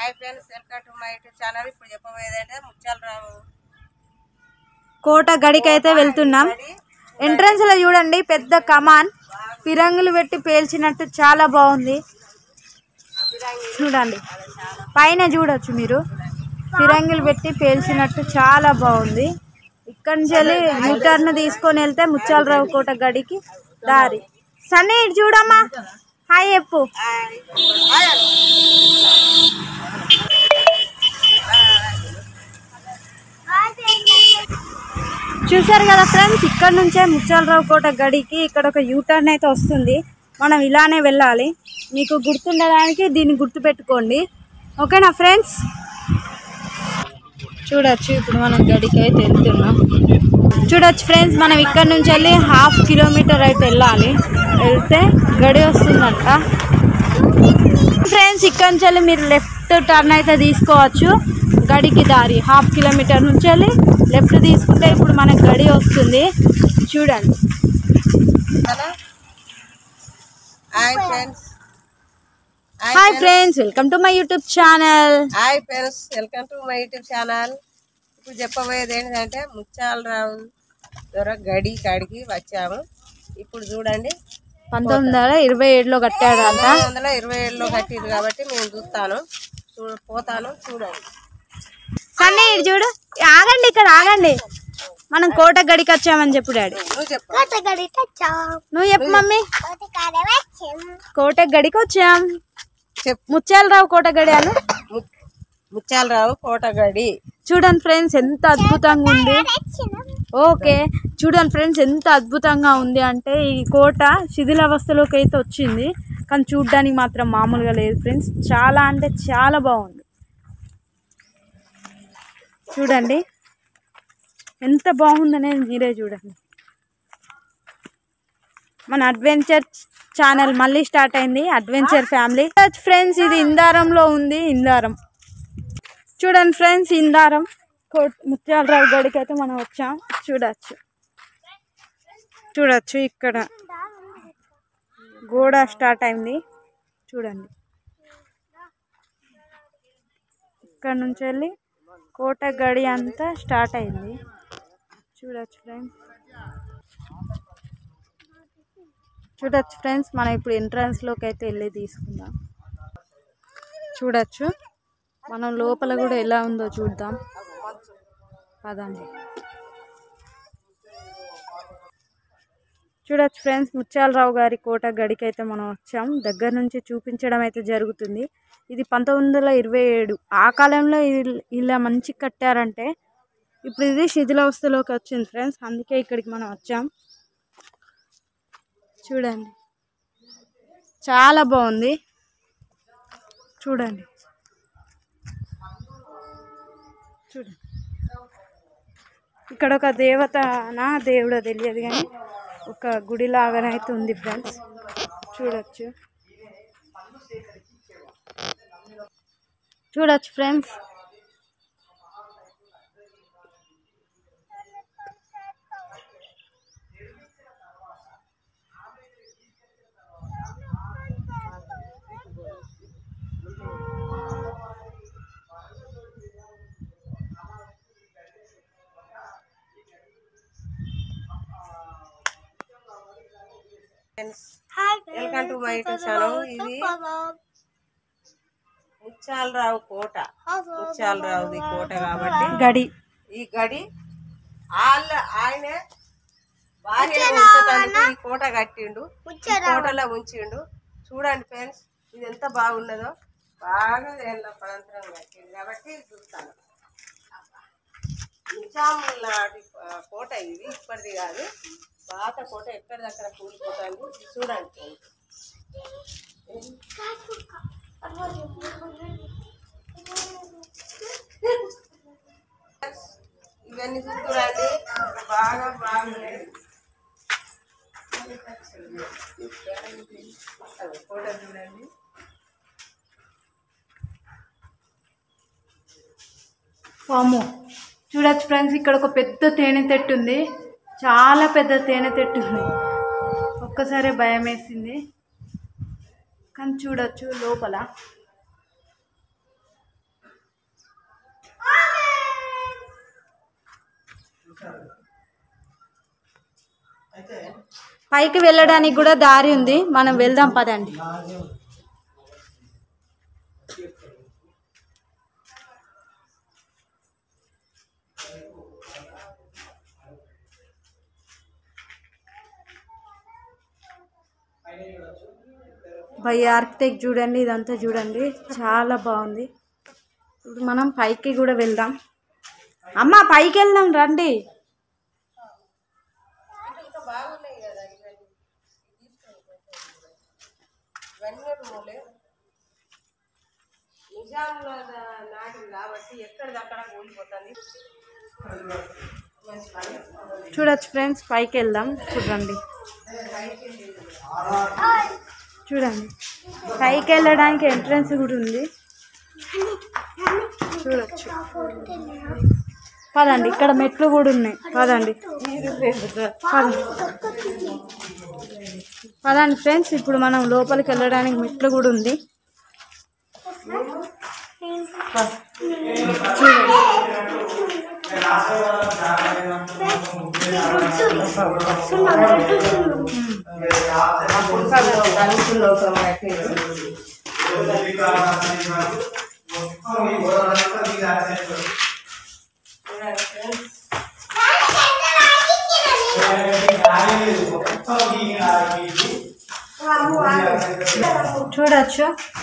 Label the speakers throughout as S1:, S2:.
S1: Hi friends welcome to my YouTube channel ఇప్పుడు చెప్పబోయేది అంటే ముత్యాల రావు
S2: కోట గడికి అయితే వెళ్తున్నాం ఎంట్రన్స్ లో చూడండి పెద్ద కమాన్ ఫిరంగులు పెట్టి పేల్చినట్టు చాలా బాగుంది చూడండి పైన చూడొచ్చు మీరు ఫిరంగులు పెట్టి పేల్చినట్టు చాలా బాగుంది ఇక్కడి నుంచి వెళ్ళి యూటర్న్ తీసుకొని వెళ్తే ముత్యాలరావు కోట గడికి దారి సన్నీ ఇటు చూడమ్మా హాయ్ చెప్పు చూసారు కదా ఫ్రెండ్స్ ఇక్కడ నుంచే ముత్యాలరావు కోట గడికి ఇక్కడ ఒక యూటర్న్ అయితే వస్తుంది మనం ఇలానే వెళ్ళాలి మీకు గుర్తుండడానికి దీన్ని గుర్తు పెట్టుకోండి ఓకేనా ఫ్రెండ్స్ చూడొచ్చు ఇప్పుడు మనం గడికి అయితే వెళ్తున్నాం చూడొచ్చు ఫ్రెండ్స్ మనం ఇక్కడ నుంచి వెళ్ళి హాఫ్ కిలోమీటర్ అయితే వెళ్ళాలి వెళ్తే గడి వస్తుందంట ఫ్రెండ్స్ ఇక్కడ నుంచి వెళ్ళి మీరు లెఫ్ట్ టర్న్ అయితే తీసుకోవచ్చు గడికి దారి హాఫ్ కిలోమీటర్ నుంచి వెళ్ళి లెఫ్ట్ తీసుకుంటే ఇప్పుడు మనకి గడి వస్తుంది చూడండి
S1: hi friends
S2: hi friends welcome to my YouTube channel
S1: hi friends welcome to my YouTube channel ఇప్పుడు చెప్పబోయేది ఏంటంటే ముత్యాల రావు దొర గడి కాడికి వచ్చాము ఇప్పుడు చూడండి
S2: పంతొమ్మిది వందల ఇరవై ఏడులో కట్టాడంట
S1: పంతొమ్మిది వందల ఇరవై ఏడులో కట్టింది కాబట్టి నేను చూస్తాను చూ పోతాను చూడండి
S2: సన్నీ ఇటు చూడు ఆగండి ఇక్కడ ఆగండి మనం కోట గడికి వచ్చామని చెప్పు డాడీ
S1: నువ్వు చెప్పు
S2: నువ్వు చెప్పు మమ్మీ కోట గడికి వచ్చాం
S1: చెప్పు
S2: ముత్యాలరావు కోట గడి అను
S1: ము- ముత్యాలరావు కోటగడి
S2: చూడండి ఫ్రెండ్స్ ఎంత అద్భుతంగా ఉంది ఓకే చూడండి ఫ్రెండ్స్ ఎంత అద్భుతంగా ఉంది అంటే ఈ కోట శిథిలావస్థలోకి అయితే వచ్చింది కానీ చూడ్డానికి మాత్రం మామూలుగా లేదు ఫ్రెండ్స్ చాలా అంటే చాలా బాగుంది చూడండి ఎంత బాగుందనేది మీరే చూడండి మన అడ్వెంచర్ ఛానల్ మళ్ళీ స్టార్ట్ అయింది అడ్వెంచర్ ఫ్యామిలీ ఫ్రెండ్స్ ఇది ఇందారంలో ఉంది ఇందారం చూడండి ఫ్రెండ్స్ ఇందారం కోట్ ముత్యాలరావు గడికి అయితే మనం వచ్చాం చూడొచ్చు చూడొచ్చు ఇక్కడ గోడ స్టార్ట్ అయింది చూడండి ఇక్కడ నుంచి వెళ్ళి కోట గడి అంతా స్టార్ట్ అయింది చూడొచ్చు ఫ్రెండ్స్ చూడొచ్చు ఫ్రెండ్స్ మనం ఇప్పుడు ఎంట్రన్స్లోకి అయితే వెళ్ళి తీసుకుందాం చూడొచ్చు మనం లోపల కూడా ఎలా ఉందో చూద్దాం పదండి చూడొచ్చు ఫ్రెండ్స్ ముత్యాలరావు గారి కోట గడికి అయితే మనం వచ్చాం దగ్గర నుంచి చూపించడం అయితే జరుగుతుంది ఇది పంతొమ్మిది వందల ఇరవై ఏడు ఆ కాలంలో ఇల్- ఇలా మంచి కట్టారంటే ఇప్పుడు ఇది శిథిలావస్థలోకి వచ్చింది ఫ్రెండ్స్ అందుకే ఇక్కడికి మనం వచ్చాం చూడండి చాలా బాగుంది చూడండి చూడండి ఇక్కడ ఒక దేవతనా దేవుడో తెలియదు కానీ ఒక గుడి లాగానైతే ఉంది ఫ్రెండ్స్ చూడొచ్చు చూడొచ్చు friends
S1: friends welcome to my YouTube channel ఇది ముత్యాలరావు కోట ముత్యాలరావుది కోట కాబట్టి
S2: గడి
S1: ఈ గడి వాళ్ళ ఆయనే భార్య ఉంచడానికి ఈ కోట కట్టిండు ఈ కోటలో ఉంచిండు చూడండి ఫ్రెండ్స్ ఇది ఎంత బాగున్నదో బాగా ఏళ్ళ పడంతరం కట్టిండు కాబట్టి చూస్తాను నిజాముల నాటి ఆ, కోట ఇది ఇప్పటిది కాదు పాత కోట ఎక్కడిదక్కడ కూలిపోతుంది చూడండి ఇవన్నీ చూస్తురండి బాగా బాగున్నాయి అది కోట చూడండి
S2: వాము చూడొచ్చు ఫ్రెండ్స్ ఇక్కడ ఒక పెద్ద తేనె తెట్టు ఉంది చాలా పెద్ద తేనె తెట్టు ఉంది ఒక్కసారి భయం వేసింది కానీ చూడొచ్చు లోపల పైకి వెళ్ళడానికి కూడా దారి ఉంది మనం వెళ్దాం పదండి బై ఆర్కిటెక్ట్ చూడండి ఇదంతా చూడండి చాలా బాగుంది ఇప్పుడు మనం పైకి కూడా వెళ్దాం అమ్మ పైకి వెళ్దాం రండి
S1: ఇంకా బాగున్నాయి కదా ఇవన్నీ ఇవన్నీ రూములే నిజాంలో నాటివి కాబట్టి ఎక్కడిదక్కడ కూలిపోతుంది మంచి పని.
S2: చూడొచ్చు ఫ్రెండ్స్ పైకి వెళ్దాం చూడండి చూడండి పైకి వెళ్ళడానికి ఎంట్రన్స్ కూడా ఉంది చూడొచ్చు పదండి ఇక్కడ మెట్లు కూడా ఉన్నాయి పదండి పదండి పదండి ఫ్రెండ్స్ ఇప్పుడు మనం లోపలికి వెళ్ళడానికి మెట్లు కూడా ఉంది
S1: కలుపుల్లో ఒక మట్టి. చూడండి friends.
S2: చూడొచ్చు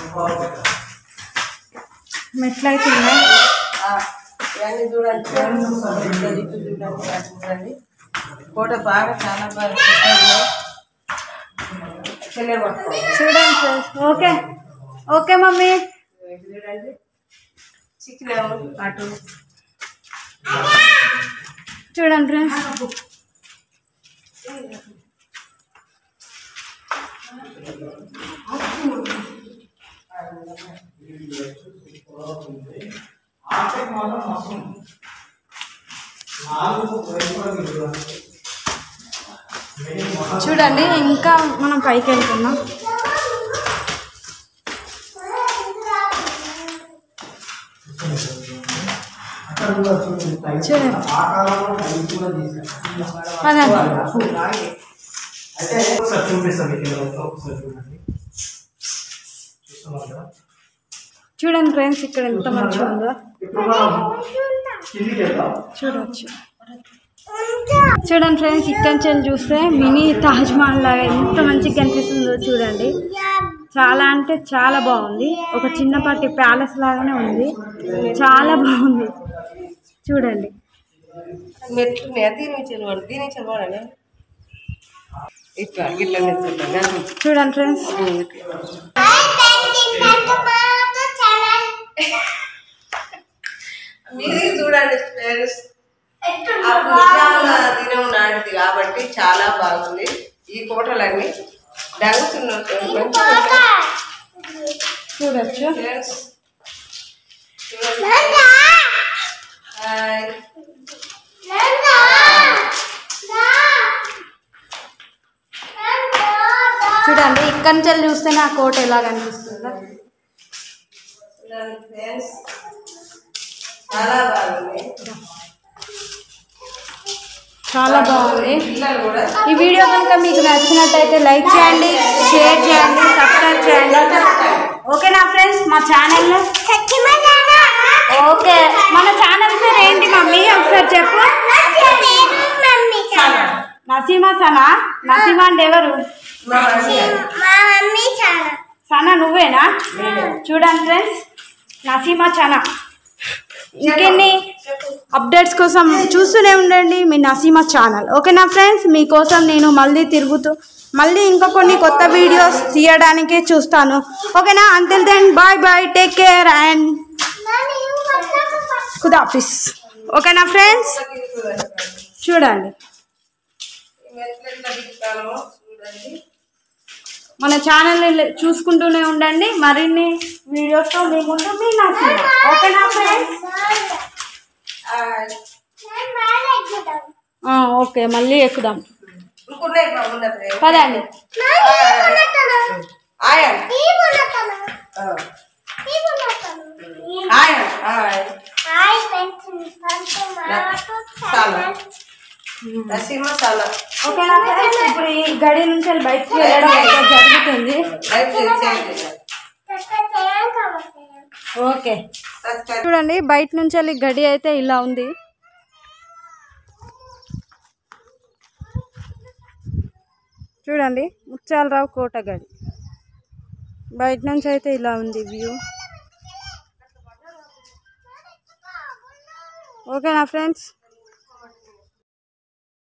S2: మెట్లు అయితే ఉన్నాయి
S1: ఆ, ఇవన్నీ చూడండి friends. ఇటు ఇటు చూడండి అటు చూడండి కోట బాగా చాలా బాగా పెద్దది. చెల్లె పట్టుకోండి
S2: చూడండి ఫ్రెండ్స్ ఓకే ఓకే మమ్మీ
S1: ఇటు చూడండి చిక్కినాము అటు
S2: చూడండి ఫ్రెండ్స్ చూడండి ఇంకా మనం పైకి వెళ్తున్నాం చూడండి పదండి
S3: ఒకసారి చూపిస్తాను మీకు ఇలా ఒకసారి చూడండి చూస్తున్నారు కదా
S2: చూడండి ఫ్రెండ్స్ ఇక్కడ ఎంత మంచిగా ఉందో
S3: ఇప్పుడు మనం కిందికి వెళ్దాం
S2: చూడవచ్చు చూడండి ఫ్రెండ్స్ ఇక్కడ నుంచి వెళ్ళి చూస్తే మినీ తాజ్ మహల్ లాగా ఎంత మంచిగా కనిపిస్తుందో చూడండి చాలా అంటే చాలా బాగుంది ఒక చిన్నపాటి ప్యాలెస్ లాగానే ఉంది చాలా బాగుంది చూడండి
S1: మెట్లు ఉన్నాయి దీని నుంచి వెళ్ళిపోండి దీని నుంచి వెళ్ళిపోండి ఇట్లా ఇట్లా నిల్చుంటాం
S2: చూడండి ఫ్రెండ్స్
S1: మీరు చూడండి ఫ్రెండ్స్ అప్పుడు నిజాముల దినం నాటిది కాబట్టి చాలా బాగుంది ఈ కోటలన్నీ డంగుతున్నాయి
S2: చూడొచ్చు
S1: ఫ్రెండ్స్ హాయ్
S2: చూడండి ఇక్కడ నుంచి వెళ్ళి చూస్తే నా కోట ఎలా కనిపిస్తుందో
S1: చూడండి ఫ్రెండ్స్ చాలా బాగుంది
S2: చాలా బాగుంది
S1: పిల్లలు కూడా
S2: ఈ వీడియో కనుక మీకు నచ్చినట్టయితే లైక్ చేయండి షేర్ చేయండి సబ్స్క్రైబ్ చేయండి ఓకేనా ఫ్రెండ్స్ మా ఛానల్లో ఓకే మన ఛానల్ పేరు ఏంటి మమ్మీ ఒకసారి చెప్పు నసీమా సనా నసీమా అంటే ఎవరు
S1: మా మమ్మీ
S2: సనా నువ్వేనా చూడండి ఫ్రెండ్స్ నసీమా చనా ఇంకెన్ని అప్డేట్స్ కోసం చూస్తూనే ఉండండి మీ నసీమా ఛానల్ ఓకేనా ఫ్రెండ్స్ మీకోసం నేను మళ్ళీ తిరుగుతూ మళ్ళీ ఇంకా కొన్ని కొత్త వీడియోస్ తీయడానికి చూస్తాను ఓకేనా until then bye bye take care and ఖుదాఫిస్ ఓకేనా ఫ్రెండ్స్ చూడండి
S1: మెట్లు ఎట్లా దిగుతానో చూడండి
S2: మన ఛానల్ చూసుకుంటూనే ఉండండి మరిన్ని వీడియోస్తో మీ ముందు మీ నసీమా ఓకేనా ఫ్రెండ్స్
S1: హాయ్
S2: ఓకే మళ్ళీ ఎక్కుదాం
S1: ఇంకున్నాయి బాగున్నది
S2: పదండి
S1: ఆయ్ ఆయ్ ఆయ్ చాలా నసీమ చాలా
S2: ఓకేనా ఫ్రెండ్స్ ఇప్పుడు ఈ గడి నుంచి వెళ్ళి బయటకు వెళ్ళడం అయితే జరుగుతుంది
S1: లైక్ చేయండి
S2: ఓకే
S1: సబ్స్క్రైబ్
S2: చూడండి బయట నుంచి వెళ్ళి గడి అయితే ఇలా ఉంది చూడండి ముత్యాలరావు కోట గడి బయట నుంచి అయితే ఇలా ఉంది వ్యూ ఓకేనా ఫ్రెండ్స్